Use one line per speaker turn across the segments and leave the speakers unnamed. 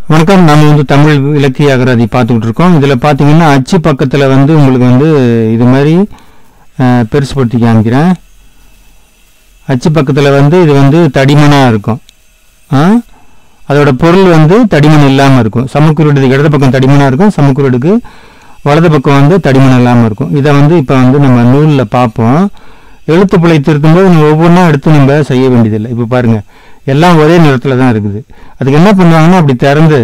வணக்கம் நம்ம வந்து தமிழ் இலக்கிய அகராதி பார்த்துக்கிட்டு இருக்கோம் இதில் பார்த்தீங்கன்னா அச்சு பக்கத்தில் வந்து உங்களுக்கு வந்து இது மாதிரி அஹ், பெருசுபடுத்தி காமிக்கிறேன் அச்சு பக்கத்தில் வந்து இது வந்து தடிமனாக இருக்கும் ஆ? அதோட பொருள் வந்து தடிமன் இல்லாமல் இருக்கும் சமக்குறியீடுக்கு இடது பக்கம் தடிமனாக இருக்கும் சமக்குறியீடுக்கு வலது பக்கம் வந்து தடிமன் இல்லாமல் இருக்கும் இதை வந்து இப்போ வந்து நம்ம நூலில் பார்ப்போம் எழுத்துப்பிழை திருத்தும்போது நம்ம ஒவ்வொன்றா எடுத்து நம்ம செய்ய வேண்டியதில்லை இப்போ பாருங்கள் எல்லாம் ஒரே நிறத்தில் தான் இருக்குது அதுக்கு என்ன பண்ணுவாங்கன்னா அப்படி திறந்து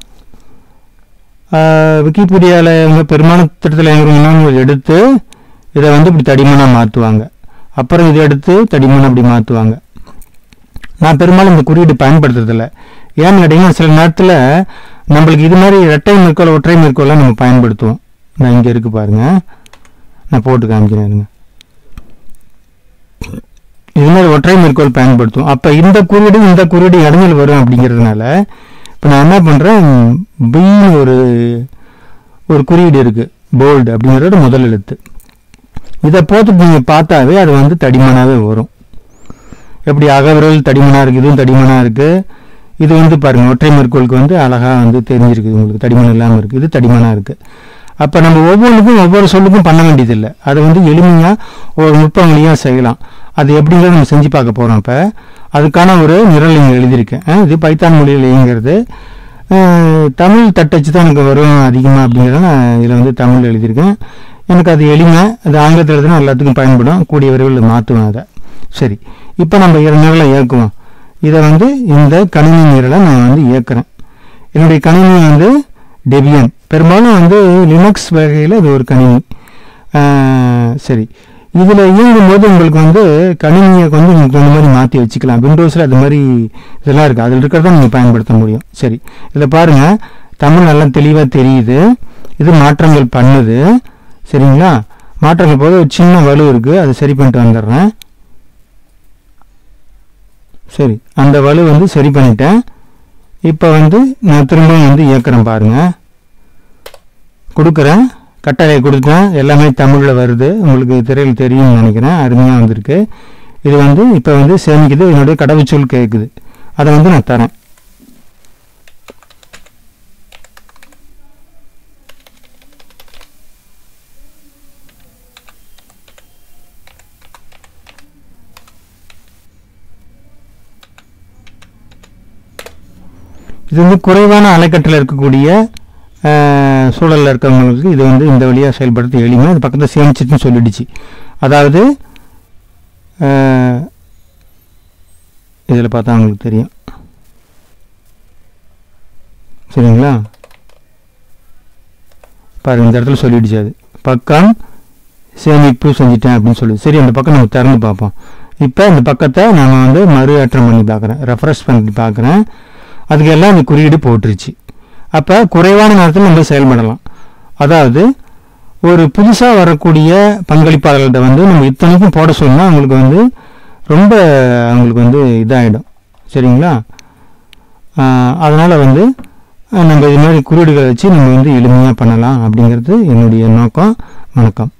விக்கிபீடியாவில் இவங்க பெருமான திட்டத்தில் இவங்க எடுத்து இதை வந்து இப்படி தடிமனாக மாற்றுவாங்க அப்புறம் இதை எடுத்து தடிமனாக அப்படி மாற்றுவாங்க நான் பெரும்பாலும் இந்த குறியீடு பயன்படுத்துறதில்ல ஏன்னு கேட்டிங்கன்னா சில நேரத்தில் நம்மளுக்கு இது மாதிரி இரட்டை மேற்கோள் ஒற்றை மேற்கோள்லாம் நம்ம பயன்படுத்துவோம் நான் இங்கே இருக்கு பாருங்க நான் போட்டு காமிக்கிறேன் இருங்க. இது மாதிரி ஒற்றை மேற்கோள் பயன்படுத்துவோம் அப்போ இந்த குறியீடு இந்த குறியீடு இடைஞ்சல் வரும் அப்படிங்கிறதுனால இப்போ நான் என்ன பண்ணுறேன் பின்னு ஒரு ஒரு குறியீடு இருக்குது போல்டு அப்படிங்கிறது முதல் எழுத்து இதை போட்டுட்டு நீங்கள் பார்த்தாவே அது வந்து தடிமனாகவே வரும் எப்படி அகவிரல் தடிமனாக இருக்குது இதுவும் தடிமனாக இருக்குது இது வந்து பாருங்கள் ஒற்றை மேற்கோளுக்கு வந்து அழகாக வந்து தெரிஞ்சிருக்குது உங்களுக்கு தடிமன் இல்லாமல் இருக்குது இது தடிமனாக இருக்குது அப்போ நம்ம ஒவ்வொன்றுக்கும் ஒவ்வொரு சொல்லுக்கும் பண்ண வேண்டியதில்லை அதை வந்து எளிமையாக ஒரு நுட்பம் வழியாக செய்யலாம் அது எப்படிங்கிறத நம்ம செஞ்சு பார்க்க போகிறோம் இப்போ அதுக்கான ஒரு நிரல் இங்கே எழுதியிருக்கேன் அஹ் இது பைத்தான் மொழியில் இயங்கிறது அஹ் தமிழ் தட்டச்சு தான் எனக்கு வரும் அதிகமாக அப்படிங்கிறத நான் இதில் வந்து தமிழ் எழுதியிருக்கேன் எனக்கு அது எளிமை அது ஆங்கிலத்தில் எழுதுனா எல்லாத்துக்கும் பயன்படும் கூடிய விரைவில் மாற்றுவேன் அதை சரி இப்போ நம்ம இரு நிரலை இயக்குவோம் இதை வந்து இந்த கணினி நிரலை நான் வந்து இயக்குறேன் என்னுடைய கணினி வந்து டெபியன் பெரும்பாலும் வந்து லினக்ஸ் வகையில் இது ஒரு கணினி ஆஹ் சரி இதில் இயங்கும்போது உங்களுக்கு வந்து கணினியை வந்து உங்களுக்கு இந்த மாதிரி மாற்றி வச்சுக்கலாம் விண்டோஸில் அது மாதிரி இதெல்லாம் இருக்குது அதில் இருக்கிறத நீங்கள் பயன்படுத்த முடியும் சரி இதில் பாருங்கள் தமிழ் நல்லா தெளிவாக தெரியுது இது மாற்றங்கள் பண்ணுது சரிங்களா மாற்றங்கள் போது ஒரு சின்ன வலு இருக்குது அதை சரி பண்ணிட்டு வந்துடுறேன் சரி அந்த வலு வந்து சரி பண்ணிட்டேன் இப்போ வந்து நான் திரும்பவும் வந்து இயக்குறேன் பாருங்கள் கொடுக்குறேன் கட்டளை கொடுத்தேன் எல்லாமே தமிழில் வருது உங்களுக்கு திரையில் தெரியும்னு நினைக்கிறேன் அருமையாக வந்திருக்கு இது வந்து இப்போ வந்து சேமிக்குது என்னுடைய கடவுச்சொல் கேட்குது அதை வந்து நான் தரேன் இது வந்து குறைவான அலைக்கட்டில் இருக்கக்கூடிய அஹ், சூழல்ல இருக்கவங்களுக்கு இது வந்து இந்த வழியாக செயல்படுத்த எளிமை அது பக்கத்தில் சேமிச்சிட்டுன்னு சொல்லிடுச்சு அதாவது இதில் பார்த்தா உங்களுக்கு தெரியும் சரிங்களா பாருங்க இந்த இடத்துல சொல்லிடுச்சு அது பக்கம் சேமிப்பு செஞ்சுட்டேன் அப்படின்னு சொல்லி சரி அந்த பக்கம் நம்ம திறந்து பார்ப்போம் இப்போ இந்த பக்கத்தை நான் வந்து மறு ஏற்றம் பண்ணி பார்க்குறேன் ரெஃப்ரெஷ் பண்ணி பார்க்குறேன் அதுக்கு எல்லாம் இந்த குறியீடு போட்டுருச்சு அப்போ குறைவான நேரத்தில் நம்ம செயல்படலாம் அதாவது ஒரு புதுசாக வரக்கூடிய பங்களிப்பாளர்கள்ட்ட வந்து நம்ம இத்தனைக்கும் போட சொன்னால் அவங்களுக்கு வந்து ரொம்ப அவங்களுக்கு வந்து இதாகிடும் சரிங்களா அதனால் வந்து ஆஹ் நம்ம இது மாதிரி குறியீடுகளை வச்சு நம்ம வந்து எளிமையாக பண்ணலாம் அப்படிங்கிறது என்னுடைய நோக்கம் வணக்கம்